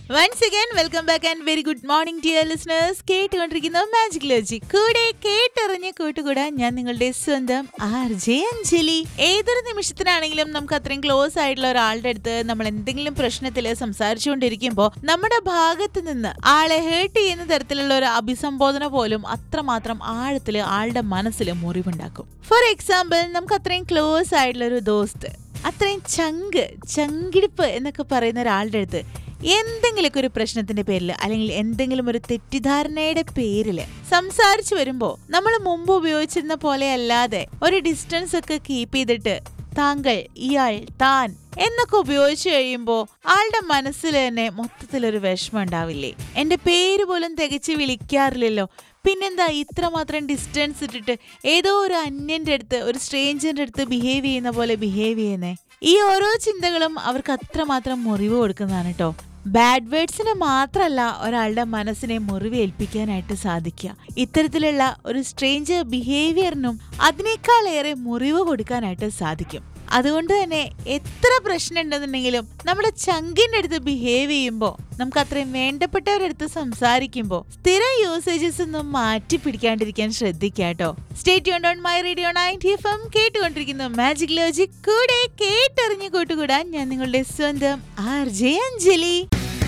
once again welcome back and very good morning dear listeners കേട്ടുകൊണ്ടിരിക്കുന്ന magic logic കൂടെ കേട്ടറിഞ്ഞ് കൂട്ടുകൂടാൻ ഞാൻ നിങ്ങളുടെ സ്വന്തം ആർ ജെ അഞ്ജലി ഏതൊരു നിമിഷത്തിനാണെങ്കിലും നമുക്ക് അത്രയും ക്ലോസ് ആയിട്ടുള്ള ഒരാളുടെ അടുത്ത് നമ്മൾ എന്തെങ്കിലും പ്രശ്നത്തിൽ സംസാരിച്ചുകൊണ്ടിരിക്കുമ്പോൾ നമ്മുടെ ഭാഗത്ത് നിന്ന് ആളെ ഹേർട്ട് ചെയ്യുന്ന തരത്തിലുള്ള ഒരു അഭിസംബോധന പോലും അത്രമാത്രം ആഴത്തിൽ ആളുടെ മനസ്സിൽ മുറിവുണ്ടാക്കും ഫോർ എക്സാമ്പിൾ നമുക്ക് അത്രയും ക്ലോസ് ആയിട്ടുള്ള ഒരു ദോസ്ത് അത്രയും ചങ്ക് ചങ്കിടിപ്പ് എന്നൊക്കെ പറയുന്ന ഒരാളുടെ അടുത്ത് എന്തെങ്കിലുമൊക്കെ ഒരു പ്രശ്നത്തിന്റെ പേരിൽ അല്ലെങ്കിൽ എന്തെങ്കിലും ഒരു തെറ്റിദ്ധാരണയുടെ പേരിൽ സംസാരിച്ചു വരുമ്പോ നമ്മൾ മുമ്പ് ഉപയോഗിച്ചിരുന്ന പോലെ അല്ലാതെ ഒരു ഡിസ്റ്റൻസ് ഒക്കെ കീപ്പ് ചെയ്തിട്ട് താങ്കൾ ഇയാൾ താൻ എന്നൊക്കെ ഉപയോഗിച്ചു കഴിയുമ്പോൾ ആളുടെ മനസ്സിൽ തന്നെ മൊത്തത്തിലൊരു വിഷമം ഉണ്ടാവില്ലേ എന്റെ പേര് പോലും തികച്ച് വിളിക്കാറില്ലല്ലോ പിന്നെന്താ ഇത്രമാത്രം ഡിസ്റ്റൻസ് ഇട്ടിട്ട് ഏതോ ഒരു അന്യന്റെ അടുത്ത് ഒരു സ്ട്രേഞ്ചറിന്റെ അടുത്ത് ബിഹേവ് ചെയ്യുന്ന പോലെ ബിഹേവ് ചെയ്യുന്നേ ഈ ഓരോ ചിന്തകളും അവർക്ക് അത്രമാത്രം മുറിവ് കൊടുക്കുന്നതാണ് കേട്ടോ ബാഡ് വേർഡ്സിന് മാത്രമല്ല ഒരാളുടെ മനസ്സിനെ മുറിവേൽപ്പിക്കാനായിട്ട് സാധിക്കുക ഇത്തരത്തിലുള്ള ഒരു സ്ട്രേഞ്ചർ ബിഹേവിയറിനും അതിനേക്കാളേറെ മുറിവ് കൊടുക്കാനായിട്ട് സാധിക്കും അതുകൊണ്ട് തന്നെ എത്ര പ്രശ്നം ഉണ്ടെന്നുണ്ടെങ്കിലും നമ്മുടെ ചങ്കിന്റെ അടുത്ത് ബിഹേവ് ചെയ്യുമ്പോൾ നമുക്ക് അത്രയും വേണ്ടപ്പെട്ടവരുടെ അടുത്ത് സംസാരിക്കുമ്പോൾ സ്ഥിരം യൂസേജസ് ഒന്നും മാറ്റി പിടിക്കാണ്ടിരിക്കാൻ ശ്രദ്ധിക്കാട്ടോ state on my radio ninety F M കേട്ടുകൊണ്ടിരിക്കുന്നു മാജിക് ലോജിക് കൂടെ കേട്ടറിഞ്ഞു കൂട്ടുകൂടാൻ ഞാൻ നിങ്ങളുടെ സ്വന്തം ആർ ജെ അഞ്ജലി